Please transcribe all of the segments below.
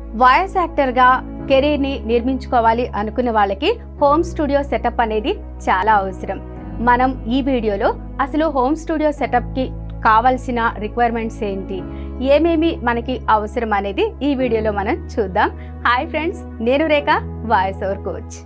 voice యాక్టర్గా కెరీర్ని నిర్మించుకోవాలి అనుకునే వాళ్ళకి హోమ్ స్టూడియో సెటప్ అనేది చాలా అవసరం మనం ఈ వీడియోలో అసలు హోమ్ స్టూడియో సెటప్కి కావాల్సిన రిక్వైర్మెంట్స్ ఏంటి ఏమేమి మనకి అవసరం అనేది ఈ వీడియోలో మనం చూద్దాం హాయ్ ఫ్రెండ్స్ నేను Rekha voice over coach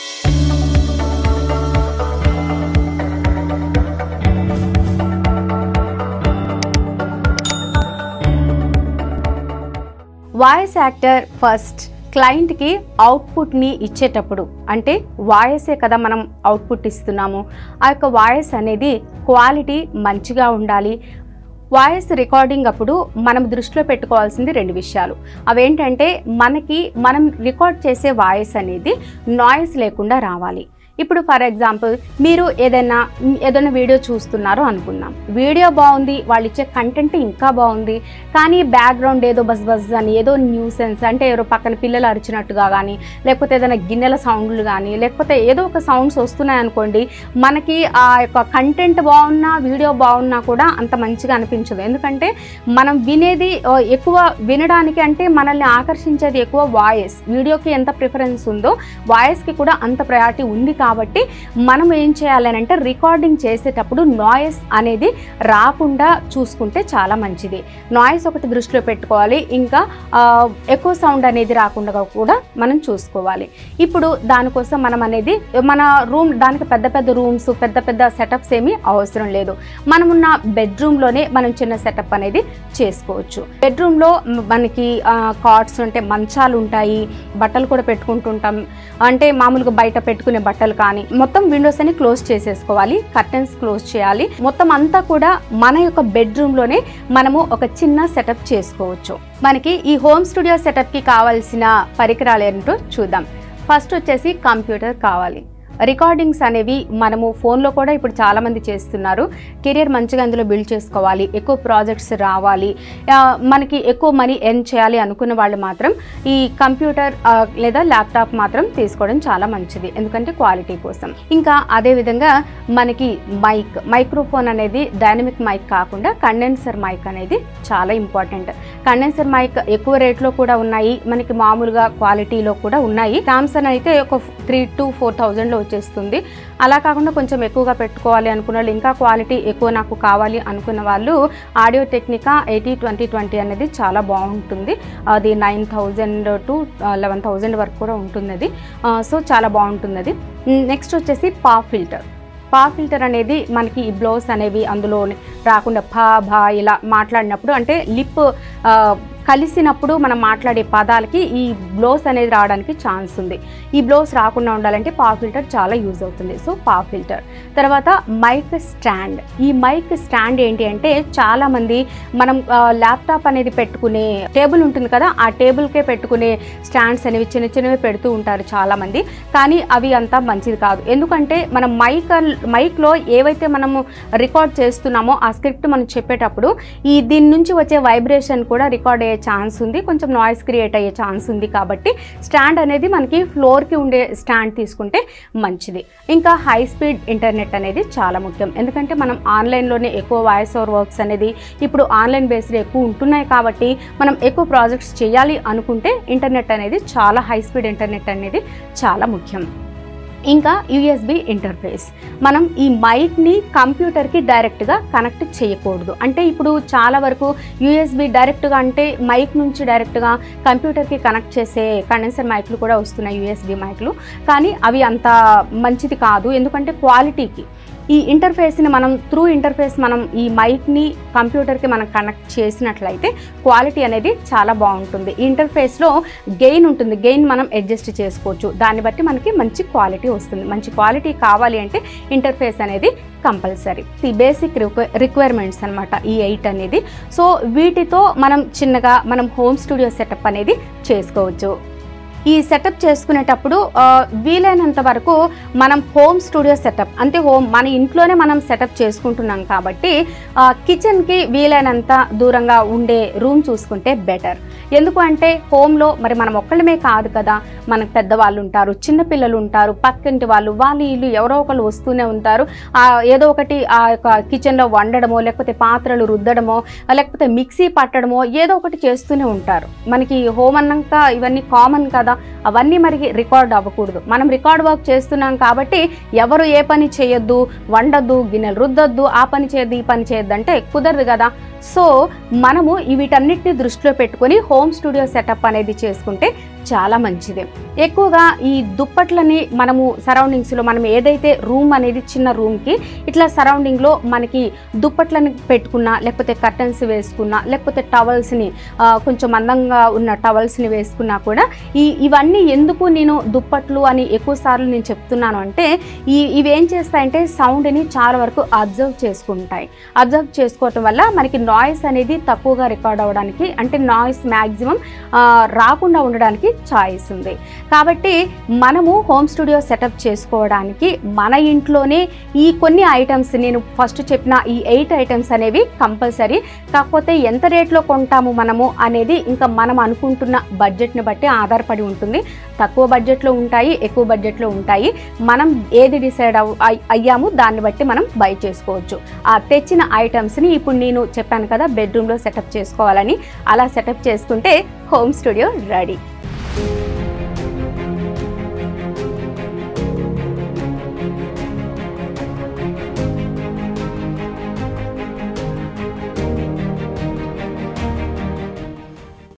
voice actor first క్లయింట్కి అవుట్పుట్ని ఇచ్చేటప్పుడు అంటే వాయిసే కదా మనం అవుట్పుట్ ఇస్తున్నాము ఆ యొక్క వాయిస్ అనేది క్వాలిటీ మంచిగా ఉండాలి వాయిస్ రికార్డింగ్ అప్పుడు మనం దృష్టిలో పెట్టుకోవాల్సింది రెండు విషయాలు అవేంటంటే మనకి మనం రికార్డ్ చేసే వాయిస్ అనేది నాయిస్ లేకుండా రావాలి ఇప్పుడు ఫర్ ఎగ్జాంపుల్ మీరు ఏదైనా ఏదైనా వీడియో చూస్తున్నారో అనుకుందాం వీడియో బాగుంది వాళ్ళు ఇచ్చే కంటెంట్ ఇంకా బాగుంది కానీ బ్యాక్గ్రౌండ్ ఏదో బస్ బస్ అని ఏదో న్యూసెన్స్ అంటే ఎవరో పక్కన పిల్లలు అరిచినట్టుగా కానీ లేకపోతే ఏదైనా గిన్నెల సౌండ్లు కానీ లేకపోతే ఏదో ఒక సౌండ్స్ వస్తున్నాయి అనుకోండి మనకి ఆ యొక్క కంటెంట్ బాగున్నా వీడియో బాగున్నా కూడా అంత మంచిగా అనిపించదు ఎందుకంటే మనం వినేది ఆ, ఎక్కువ వినడానికి అంటే మనల్ని ఆకర్షించేది ఎక్కువ వాయిస్ వీడియోకి ఎంత ప్రిఫరెన్స్ ఉందో వాయిస్కి కూడా అంత ప్రయారిటీ ఉంది కాబట్టి మనం ఏం చేయాలి అని అంటే రికార్డింగ్ చేసేటప్పుడు నాయిస్ అనేది రాకుండా చూసుకుంటే చాలా మంచిది నాయిస్ ఒకటి దృష్టిలో పెట్టుకోవాలి ఇంకా ఆ, ఎక్కువ సౌండ్ అనేది రాకుండా కూడా మనం చూసుకోవాలి ఇప్పుడు దానికోసం మనం అనేది మన రూమ్ దానికి పెద్ద పెద్ద రూమ్స్ పెద్ద పెద్ద సెటప్స్ ఏమీ అవసరం లేదు మనమున్న బెడ్రూమ్లోనే మనం చిన్న సెటప్ అనేది చేసుకోవచ్చు బెడ్రూమ్లో మనకి కాట్స్ అంటే మంచాలు ఉంటాయి బట్టలు కూడా పెట్టుకుంటుంటాం అంటే మామూలుగా బయట పెట్టుకునే బట్టలు కానీ మొత్తం విండోస్ అని క్లోజ్ చేసేసుకోవాలి కర్టెన్స్ క్లోజ్ చేయాలి మొత్తం అంతా కూడా మన యొక్క బెడ్రూమ్లోనే మనము ఒక చిన్న సెటప్ చేసుకోవచ్చు మనకి ఈ హోమ్ స్టూడియో సెటప్కి కావాల్సిన పరికరాలు ఏంటో చూద్దాం ఫస్ట్ వచ్చేసి కంప్యూటర్ కావాలి రికార్డింగ్స్ అనేవి మనము ఫోన్లో కూడా ఇప్పుడు చాలామంది చేస్తున్నారు కెరియర్ మంచిగా అందులో బిల్డ్ చేసుకోవాలి ఎక్కువ ప్రాజెక్ట్స్ రావాలి ఆ, మనకి ఎక్కువ మనీ ఎర్న్ చేయాలి అనుకున్న వాళ్ళు మాత్రం ఈ కంప్యూటర్ ఆ, లేదా ల్యాప్టాప్ మాత్రం తీసుకోవడం చాలా మంచిది ఎందుకంటే క్వాలిటీ కోసం ఇంకా అదేవిధంగా మనకి మైక్ మైక్రోఫోన్ అనేది డైనమిక్ మైక్ కాకుండా కండెన్సర్ మైక్ అనేది చాలా ఇంపార్టెంట్ కండెన్సర్ మైక్ ఎక్కువ రేట్లో కూడా ఉన్నాయి మనకి మామూలుగా క్వాలిటీలో కూడా ఉన్నాయి సామ్సంగ్ అయితే ఒక త్రీ టు ఫోర్ థౌజండ్లో వచ్చేస్తుంది అలా కాకుండా కొంచెం ఎక్కువగా పెట్టుకోవాలి అనుకున్న వాళ్ళు ఇంకా క్వాలిటీ ఎక్కువ నాకు కావాలి అనుకున్న వాళ్ళు audio Technica eighty twenty twenty అనేది చాలా బాగుంటుంది అది nine thousand to eleven thousand వరకు కూడా ఉంటుంది అది సో చాలా బాగుంటుంది అది నెక్స్ట్ వచ్చేసి పా ఫిల్టర్ పా ఫిల్టర్ అనేది మనకి ఈ బ్లౌస్ అనేవి అందులో రాకుండా భా భా ఇలా మాట్లాడినప్పుడు అంటే లిప్ కలిసినప్పుడు మనం మాట్లాడే పదాలకి ఈ బ్లౌస్ అనేది రావడానికి ఛాన్స్ ఉంది ఈ బ్లౌస్ రాకుండా ఉండాలంటే పా ఫిల్టర్ చాలా యూజ్ అవుతుంది సో పా ఫిల్టర్ తర్వాత మైక్ స్టాండ్ ఈ మైక్ స్టాండ్ ఏంటి అంటే చాలామంది మనం ల్యాప్టాప్ అనేది పెట్టుకునే టేబుల్ ఉంటుంది కదా ఆ టేబుల్కే పెట్టుకునే స్టాండ్స్ అనేవి చిన్న చిన్నవి పెడుతూ ఉంటారు చాలామంది కానీ అవి అంతా మంచిది కాదు ఎందుకంటే మనం మైక్ మైక్లో ఏవైతే మనము రికార్డ్ చేస్తున్నామో ఆ స్క్రిప్ట్ మనం చెప్పేటప్పుడు ఈ దీని నుంచి వచ్చే వైబ్రేషన్ కూడా రికార్డ్ అయ్యే ఛాన్స్ ఉంది కొంచెం నాయిస్ క్రియేట్ అయ్యే ఛాన్స్ ఉంది కాబట్టి స్టాండ్ అనేది మనకి ఫ్లోర్కి ఉండే స్టాండ్ తీసుకుంటే మంచిది ఇంకా హై స్పీడ్ ఇంటర్నెట్ అనేది చాలా ముఖ్యం ఎందుకంటే మనం ఆన్లైన్లోనే ఎక్కువ వాయిస్ ఓవర్ వర్క్స్ అనేది ఇప్పుడు ఆన్లైన్ బేస్డ్ ఎక్కువ ఉంటున్నాయి కాబట్టి మనం ఎక్కువ ప్రాజెక్ట్స్ చేయాలి అనుకుంటే ఇంటర్నెట్ అనేది చాలా హై స్పీడ్ ఇంటర్నెట్ అనేది చాలా ముఖ్యం ఇంకా యూఎస్బి ఇంటర్ఫేస్ మనం ఈ మైక్ని కంప్యూటర్కి డైరెక్ట్గా కనెక్ట్ చేయకూడదు అంటే ఇప్పుడు చాలా వరకు యూఎస్బి డైరెక్ట్గా అంటే మైక్ నుంచి డైరెక్ట్గా కంప్యూటర్కి కనెక్ట్ చేసే కండెన్సర్ మైక్లు కూడా వస్తున్నాయి యూఎస్బి మైక్లు కానీ అవి అంత మంచిది కాదు ఎందుకంటే క్వాలిటీకి ఈ ఇంటర్ఫేస్ని మనం త్రూ ఇంటర్ఫేస్ మనం ఈ మైక్ని కంప్యూటర్కి మనం కనెక్ట్ చేసినట్లయితే క్వాలిటీ అనేది చాలా బాగుంటుంది ఈ ఇంటర్ఫేస్లో గెయిన్ ఉంటుంది గెయిన్ మనం అడ్జస్ట్ చేసుకోవచ్చు దాన్ని బట్టి మనకి మంచి క్వాలిటీ వస్తుంది మంచి క్వాలిటీ కావాలి అంటే ఇంటర్ఫేస్ అనేది కంపల్సరీ ఈ బేసిక్ రిక్వైర్మెంట్స్ అనమాట ఈ ఎయిట్ అనేది సో వీటితో మనం చిన్నగా మనం హోమ్ స్టూడియో సెటప్ అనేది చేసుకోవచ్చు ఈ సెటప్ చేసుకునేటప్పుడు ఆ, వీలైనంత వరకు మనం హోమ్ స్టూడియో సెటప్ అంటే హోమ్ మన ఇంట్లోనే మనం సెటప్ చేసుకుంటున్నాం కాబట్టి ఆ, కిచెన్కి వీలైనంత దూరంగా ఉండే రూమ్ చూసుకుంటే బెటర్ ఎందుకు అంటే హోమ్లో మరి మనం ఒక్కళ్ళమే కాదు కదా మనకు పెద్దవాళ్ళు ఉంటారు చిన్నపిల్లలు ఉంటారు పక్కింటి వాళ్ళు వాళ్ళు వీళ్ళు ఎవరో ఒకళ్ళు వస్తూనే ఉంటారు ఆ ఏదో ఒకటి ఆ యొక్క కిచెన్లో వండడమో లేకపోతే పాత్రలు రుద్దడమో లేకపోతే మిక్సీ పట్టడమో ఏదో ఒకటి చేస్తూనే ఉంటారు మనకి హోమ్ అన్నాక ఇవన్నీ కామన్ కదా అవన్నీ మరి రికార్డ్ అవ్వకూడదు మనం రికార్డ్ వర్క్ చేస్తున్నాం కాబట్టి ఎవరు ఏ పని చేయొద్దు వండొద్దు గిన్నెలు రుద్దొద్దు ఆ పని చేయొద్దు ఈ పని చేయొద్దు అంటే కుదరదు కదా సో మనము ఈ వీటన్నిటిని దృష్టిలో పెట్టుకొని హోమ్ స్టూడియో సెటప్ అనేది చేసుకుంటే చాలా మంచిది ఎక్కువగా ఈ దుప్పట్లని మనము సరౌండింగ్స్లో మనం ఏదైతే రూమ్ అనేది చిన్న రూమ్కి ఇట్లా సరౌండింగ్లో మనకి దుప్పట్లని పెట్టుకున్నా లేకపోతే కర్టన్స్ వేసుకున్నా లేకపోతే టవల్స్ని కొంచెం అందంగా ఉన్న టవల్స్ని వేసుకున్నా కూడా ఈ ఇవన్నీ ఎందుకు నేను దుప్పట్లు అని ఎక్కువ సార్లు నేను చెప్తున్నాను అంటే ఈ ఇవి ఏం చేస్తాయంటే సౌండ్ని చాలా వరకు అబ్జర్వ్ చేసుకుంటాయి అబ్జర్వ్ చేసుకోవటం వల్ల మనకి నాయిస్ అనేది తక్కువగా రికార్డ్ అవ్వడానికి అంటే నాయిస్ మ్యాక్సిమం రాకుండా ఉండడానికి ఛాయిస్ ఉంది కాబట్టి మనము హోమ్ స్టూడియో సెటప్ చేసుకోవడానికి మన ఇంట్లోనే ఈ కొన్ని ఐటమ్స్ నేను ఫస్ట్ చెప్పిన ఈ ఎయిట్ ఐటమ్స్ అనేవి కంపల్సరీ కాకపోతే ఎంత రేట్లో కొంటాము మనము అనేది ఇంకా మనం అనుకుంటున్న బడ్జెట్ని బట్టి ఆధారపడి ఉంటుంది తక్కువ బడ్జెట్లో ఉంటాయి ఎక్కువ బడ్జెట్లో ఉంటాయి మనం ఏది డిసైడ్ అవ్ అయ్- అయ్యాము దాన్ని బట్టి మనం బై చేసుకోవచ్చు ఆ తెచ్చిన ఐటమ్స్ని ఇప్పుడు నేను చెప్పాను కదా బెడ్రూమ్లో సెటప్ చేసుకోవాలని అలా సెటప్ చేసుకుంటే హోమ్ స్టూడియో రెడీ